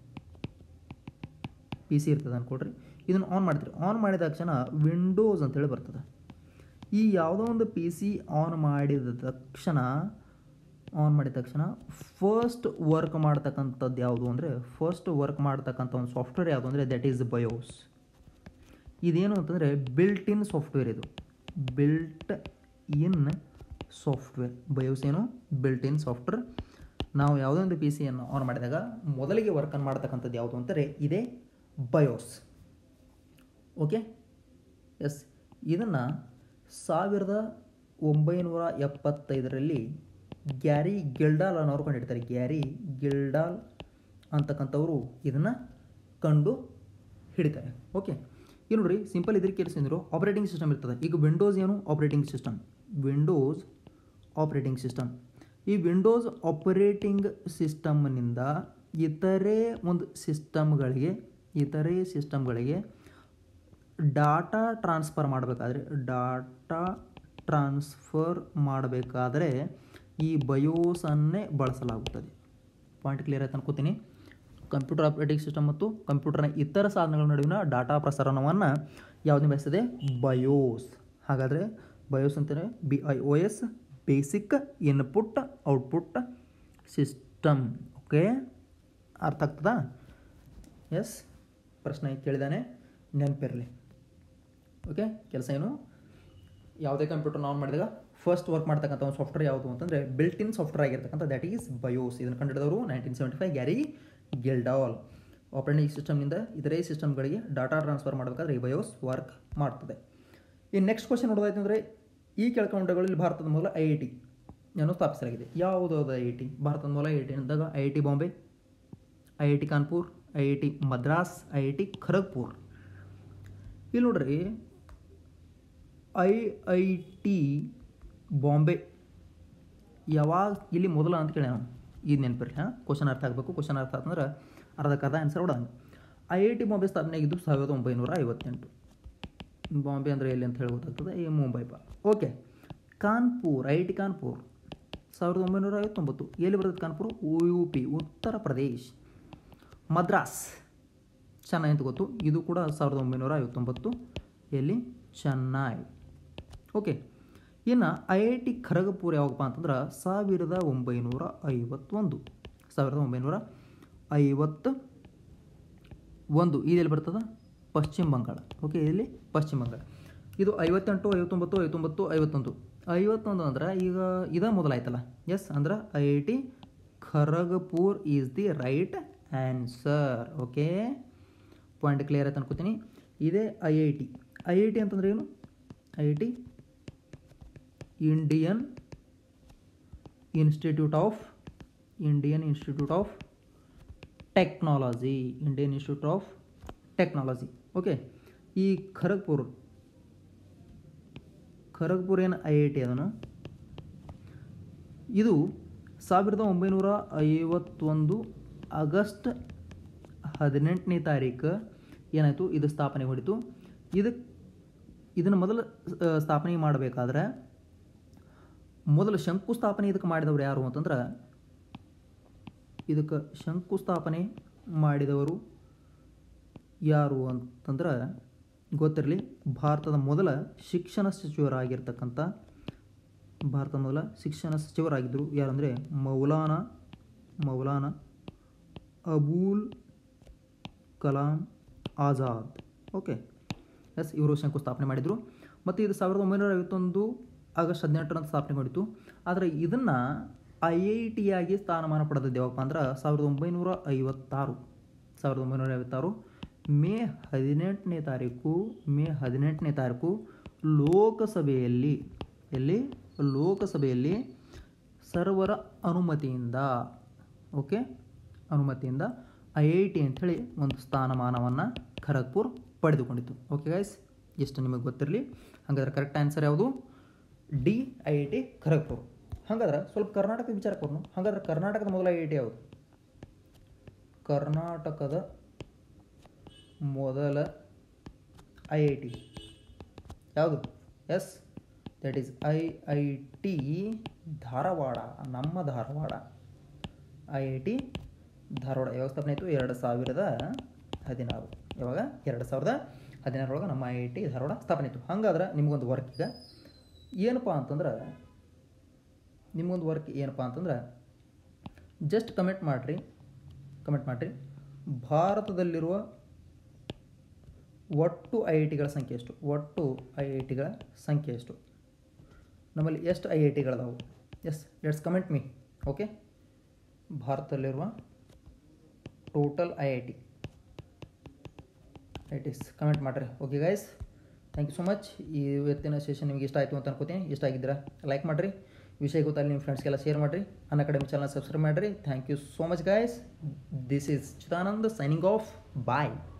ಪಿ ಸಿ ಇರ್ತದೆ ಅನ್ಕೊಳ್ರಿ ಇದನ್ನು ಆನ್ ಮಾಡ್ತೀರಿ ಆನ್ ಮಾಡಿದ ತಕ್ಷಣ ವಿಂಡೋಸ್ ಅಂತೇಳಿ ಬರ್ತದೆ ಈ ಯಾವುದೋ ಒಂದು ಪಿ ಸಿ ಆನ್ ಮಾಡಿದ ತಕ್ಷಣ ಆನ್ ಮಾಡಿದ ತಕ್ಷಣ ಫಸ್ಟ್ ವರ್ಕ್ ಮಾಡ್ತಕ್ಕಂಥದ್ದು ಯಾವುದು ಅಂದರೆ ಫಸ್ಟ್ ವರ್ಕ್ ಮಾಡ್ತಕ್ಕಂಥ ಒಂದು ಸಾಫ್ಟ್ವೇರ್ ಯಾವುದು ಅಂದರೆ ದಟ್ ಈಸ್ ಬಯೋಸ್ ಇದೇನು ಅಂತಂದರೆ ಬಿಲ್ಟ್ ಇನ್ ಸಾಫ್ಟ್ವೇರ್ ಇದು ಬಿಲ್ಟ್ ಇನ್ ಸಾಫ್ಟ್ವೇರ್ ಬಯೋಸ್ ಏನು ಬಿಲ್ಟ್ ಇನ್ ಸಾಫ್ಟ್ವೇರ್ ನಾವು ಯಾವುದೋ ಒಂದು ಪಿ ಸಿಯನ್ನು ಆನ್ ಮಾಡಿದಾಗ ಮೊದಲಿಗೆ ವರ್ಕನ್ನು ಮಾಡ್ತಕ್ಕಂಥದ್ದು ಯಾವುದು ಅಂತಾರೆ ಇದೇ ಬಯೋಸ್ ಓಕೆ ಎಸ್ ಇದನ್ನು ಸಾವಿರದ ಒಂಬೈನೂರ ಎಪ್ಪತ್ತೈದರಲ್ಲಿ ಗ್ಯಾರಿ ಗಿಲ್ಡಾಲ್ ಅನ್ನೋರು ಕಂಡಿಡ್ತಾರೆ ಗ್ಯಾರಿ ಗಿಲ್ಡಾಲ್ ಅಂತಕ್ಕಂಥವ್ರು ಇದನ್ನು ಕಂಡು ಹಿಡಿತಾರೆ ಓಕೆ ಈಗ ನೋಡ್ರಿ ಸಿಂಪಲ್ ಇದ್ರ ಕೇಳಿಸಿದ್ರು ಆಪರೇಟಿಂಗ್ ಸಿಸ್ಟಮ್ ಇರ್ತದೆ ಈಗ ವಿಂಡೋಸ್ ಏನು operating system Windows operating system ಈ ವಿಂಡೋಸ್ ಆಪರೇಟಿಂಗ್ ಸಿಸ್ಟಮ್ನಿಂದ ಇತರೆ ಒಂದು ಸಿಸ್ಟಮ್ಗಳಿಗೆ ಇತರೆ ಸಿಸ್ಟಮ್ಗಳಿಗೆ ಡಾಟಾ ಟ್ರಾನ್ಸ್ಫರ್ ಮಾಡಬೇಕಾದ್ರೆ ಡಾಟಾ ಟ್ರಾನ್ಸ್ಫರ್ ಮಾಡಬೇಕಾದ್ರೆ ಈ ಬಯೋಸನ್ನೇ ಬಳಸಲಾಗುತ್ತದೆ ಪಾಯಿಂಟ್ ಕ್ಲಿಯರ್ ಆಯ್ತು ಅನ್ಕೋತೀನಿ ಕಂಪ್ಯೂಟರ್ ಆಪರೇಟಿಂಗ್ ಸಿಸ್ಟಮ್ ಮತ್ತು ಕಂಪ್ಯೂಟರ್ನ ಇತರ ಸಾಧನಗಳ ನಡುವಿನ ಡಾಟಾ ಪ್ರಸರಣವನ್ನು ಯಾವುದು ಬಯಸ್ತದೆ ಬಯೋಸ್ ಹಾಗಾದರೆ ಬಯೋಸ್ ಅಂತಾರೆ B I O S basic input output system okay ಅರ್ಥ ಆಗ್ತದಾ ಎಸ್ ಪ್ರಶ್ನೆ ಕೇಳಿದಾನೆ ನೆನಪಿರಲಿ ಓಕೆ ಕೆಲಸ ಏನು ಯಾವುದೇ ಕಂಪ್ಯೂಟರ್ನ ಆನ್ ಮಾಡಿದಾಗ ಫಸ್ಟ್ ವರ್ಕ್ ಮಾಡ್ತಕ್ಕಂಥ ಒಂದು ಸಾಫ್ಟ್ವೇರ್ ಯಾವುದು ಅಂತಂದರೆ ಬಿಲ್ಟ್ ಇನ್ ಸಾಫ್ಟ್ವೇರ್ ಆಗಿರ್ತಕ್ಕಂಥ ದಟ್ ಈಸ್ ಬಯೋಸ್ ಇದನ್ನು ಕಂಡುಹಿಡಿದವರು nineteen seventy five Gary Kildall operating ಸಿಸ್ಟಮ್ನಿಂದ ಇತರೆ ಸಿಸ್ಟಮ್ಗಳಿಗೆ ಡಾಟಾ ಟ್ರಾನ್ಸ್ಫರ್ ಮಾಡಬೇಕಾದ್ರೆ ಈ ಬಯೋಸ್ ವರ್ಕ್ ಮಾಡ್ತದೆ ಈ ನೆಕ್ಸ್ಟ್ ಕ್ವಶನ್ ನೋಡೋದಾಯ್ತು ಅಂದರೆ ಈ ಕೆಳಕಂಡಗಳಲ್ಲಿ ಭಾರತದ ಮೂಲ ಐ ಐ ಟಿ ಅನ್ನು ಸ್ಥಾಪಿಸಲಾಗಿದೆ ಯಾವುದು ಅದು ಐ ಐ ಟಿ ಭಾರತದ ಮೂಲ ಐ ಐ ಟಿ ಅಂದಾಗ I I T Bombay I I T Kanpur I I T Madras I I T Kharagpur ಇಲ್ಲಿ ನೋಡ್ರಿ ಐ ಐ ಟಿ ಬಾಂಬೆ ಯಾವಾಗ ಇಲ್ಲಿ ಮೊದಲ ಅಂತ ಕೇಳಿ ನಾವು ಇದು ನೆನಪಿರಿ ಹಾಂ ಕ್ವಶನ್ ಅರ್ಥ ಆಗಬೇಕು ಕ್ವಶನ್ ಅರ್ಥ ಆತಂದ್ರೆ ಅರ್ಧಕ್ಕೆ ಅರ್ಧ ಆನ್ಸರ್ ಹೊಡಂಗೆ ಐ ಐ ಟಿ ಬಾಂಬೆ ಸ್ಥಾಪನೆ ಆಗಿದ್ದು ಸಾವಿರದ ಒಂಬೈನೂರ ಐವತ್ತೆಂಟು ಬಾಂಬೆ ಅಂದರೆ ಎಲ್ಲಿ ಅಂತ ಹೇಳಿ ಗೊತ್ತಾಗ್ತದೆ ಈ ಮುಂಬೈ ಬಾ okay Kanpur I I T Kanpur ಸಾವಿರದ ಒಂಬೈನೂರ ಐವತ್ತೊಂಬತ್ತು ಎಲ್ಲಿ ಬರ್ತದೆ ಕಾನ್ಪುರ್ ಯು ಪಿ ಉತ್ತರ ಪ್ರದೇಶ್ ಮದ್ರಾಸ್ ಚೆನ್ನೈ ಅಂತ ಗೊತ್ತು ಇದು ಕೂಡ ಸಾವಿರದ ಒಂಬೈನೂರ ಐವತ್ತೊಂಬತ್ತು ಎಲ್ಲಿ ಚೆನ್ನೈ ಓಕೆ ಇನ್ನು ಐ ಐ ಟಿ ಖರಗಪುರ ಯಾವಾಗಪ್ಪ ಅಂತಂದ್ರೆ ಸಾವಿರದ ಒಂಬೈನೂರ ಐವತ್ತೊಂದು ಸಾವಿರದ ಒಂಬೈನೂರ ಐವತ್ತು ಒಂದು ಇದೆಲ್ಲಿ ಬರ್ತದೆ ಪಶ್ಚಿಮ ಬಂಗಾಳ ಓಕೆ ಇಲ್ಲಿ ಪಶ್ಚಿಮ ಬಂಗಾಳ ಇದು ಐವತ್ತೆಂಟು ಐವತ್ತೊಂಬತ್ತು ಐವತ್ತೊಂಬತ್ತು ಐವತ್ತೊಂದು ಐವತ್ತೊಂದು ಅಂದ್ರೆ ಈಗ ಇದ ಮೊದಲಾಯ್ತಲ್ಲ ಎಸ್ ಅಂದ್ರೆ I I T Kharagpur is the right answer okay point clear ಆಯ್ತು ಅನ್ಕೋತೀನಿ ಇದೇ I I T I I T ಅಂತಂದ್ರೆ ಏನು I I T Indian institute of Indian institute of technology Indian institute of technology okay ಈ ಖರಗ್ಪುರ್ ಖರಗ್ಪುರ್ ಏನು I I T ಅದನ್ನು ಇದು ಸಾವಿರದ ಒಂಬೈನೂರ ಐವತ್ತೊಂದು ಆಗಸ್ಟ್ ಹದಿನೆಂಟನೇ ತಾರೀಕು ಏನಾಯಿತು ಇದು ಸ್ಥಾಪನೆ ಹೊಡಿತು ಇದಕ್ಕೆ ಇದನ್ನು ಮೊದಲು ಆ, ಸ್ಥಾಪನೆ ಮಾಡಬೇಕಾದ್ರೆ ಮೊದಲು ಶಂಕುಸ್ಥಾಪನೆ ಇದಕ್ಕೆ ಮಾಡಿದವರು ಯಾರು ಅಂತಂದ್ರೆ ಇದಕ್ಕೆ ಶಂಕುಸ್ಥಾಪನೆ ಮಾಡಿದವರು ಯಾರು ಅಂತಂದ್ರೆ ಗೊತ್ತಿರಲಿ ಭಾರತದ ಮೊದಲ ಶಿಕ್ಷಣ ಸಚಿವರಾಗಿರ್ತಕ್ಕಂಥ ಭಾರತದ ಮೊದಲ ಶಿಕ್ಷಣ ಸಚಿವರಾಗಿದ್ದರು ಯಾರಂದರೆ ಮೌಲಾನಾ ಮೌಲಾನಾ ಅಬೂಲ್ ಕಲಾಂ ಆಜಾದ್ ಓಕೆ ಎಸ್ ಇವರು ಶಂಕುಸ್ಥಾಪನೆ ಮಾಡಿದರು ಮತ್ತು ಇದು ಸಾವಿರದ ಒಂಬೈನೂರ ಐವತ್ತೊಂದು ಆಗಸ್ಟ್ ಹದಿನೆಂಟರಂದು ಸ್ಥಾಪನೆ ಮಾಡಿತ್ತು ಆದರೆ ಇದನ್ನು ಐ ಐ ಟಿಯಾಗಿ ಸ್ಥಾನಮಾನ ಪಡೆದದ್ದು ಯಾವಪ್ಪ ಅಂದ್ರೆ ಸಾವಿರದ ಒಂಬೈನೂರ ಐವತ್ತಾರು ಸಾವಿರದ ಒಂಬೈನೂರ ಐವತ್ತಾರು ಮೇ ಹದಿನೆಂಟನೇ ತಾರೀಕು ಮೇ ಹದಿನೆಂಟನೇ ತಾರೀಕು ಲೋಕಸಭೆಯಲ್ಲಿ ಎಲ್ಲಿ ಲೋಕಸಭೆಯಲ್ಲಿ ಸರ್ವರ ಅನುಮತಿಯಿಂದ ಓಕೆ ಅನುಮತಿಯಿಂದ ಐ ಐ ಟಿ ಅಂಥೇಳಿ ಒಂದು ಸ್ಥಾನಮಾನವನ್ನು ಖರಗ್ಪುರ್ ಪಡೆದುಕೊಂಡಿತ್ತು ಓಕೆ ಗೈಸ್ ಎಷ್ಟು ನಿಮಗೆ ಗೊತ್ತಿರಲಿ ಹಾಗಾದ್ರೆ ಕರೆಕ್ಟ್ ಆನ್ಸರ್ ಯಾವುದು D I I T Kharagpur ಹಾಗಾದ್ರೆ ಸ್ವಲ್ಪ ಕರ್ನಾಟಕದ ವಿಚಾರಕ್ಕೆ ಬರೋಣ ಹಾಗಾದ್ರೆ ಕರ್ನಾಟಕದ ಮೊದಲ ಐ ಐ ಟಿ ಯಾವುದು ಕರ್ನಾಟಕದ ಮೊದಲ ಐ ಐ ಟಿ ಯಾವುದು yes that is I I T Dharwad ನಮ್ಮ Dharwad I I T Dharwad ಯಾವಾಗ ಸ್ಥಾಪನೆ ಆಯಿತು ಎರಡು ಸಾವಿರದ ಹದಿನಾರು ಯಾವಾಗ ಎರಡು ಸಾವಿರದ ಹದಿನಾರೊಳಗೆ ನಮ್ಮ ಐ ಐ ಟಿ ಧಾರವಾಡ ಸ್ಥಾಪನೆ ಆಯಿತು ಹಾಗಾದ್ರೆ ನಿಮಗೊಂದು ವರ್ಕ್ ಈಗ ಏನಪ್ಪ ಅಂತಂದ್ರೆ ನಿಮಗೊಂದು ವರ್ಕ್ ಏನಪ್ಪ ಅಂತಂದ್ರೆ ಜಸ್ಟ್ ಕಮೆಂಟ್ ಮಾಡಿರಿ ಕಮೆಂಟ್ ಮಾಡಿರಿ ಭಾರತದಲ್ಲಿರುವ ಒಟ್ಟು ಐ ಐ ಟಿಗಳ ಸಂಖ್ಯೆ ಎಷ್ಟು ಒಟ್ಟು ಐ ಐ ಟಿಗಳ ಸಂಖ್ಯೆ ಎಷ್ಟು ನಮ್ಮಲ್ಲಿ ಎಷ್ಟು ಐ ಐ ಟಿಗಳದಾವು yes let's comment me okay ಭಾರತದಲ್ಲಿರುವ total I I T I Ts comment ಮಾಡಿರಿ okay guys thank you so much ಈ ಇವತ್ತಿನ ಸೆಷನ್ ನಿಮಗೆ ಇಷ್ಟ ಆಯಿತು ಅಂತ ಅನ್ಕೋತೀನಿ ಇಷ್ಟ ಆಗಿದ್ರೆ ಲೈಕ್ ಮಾಡಿರಿ ವಿಷಯ ಗೊತ್ತಾಗಲಿ ನಿಮ್ಮ ಫ್ರೆಂಡ್ಸ್ಗೆಲ್ಲ ಶೇರ್ ಮಾಡಿರಿ ಅನ್ ಅಕಾಡೆಮಿ ಚಾನಲ್ ಸಬ್ಸ್ಕ್ರೈಬ್ ಮಾಡಿರಿ thank you so much guys this is Chidanand signing off bye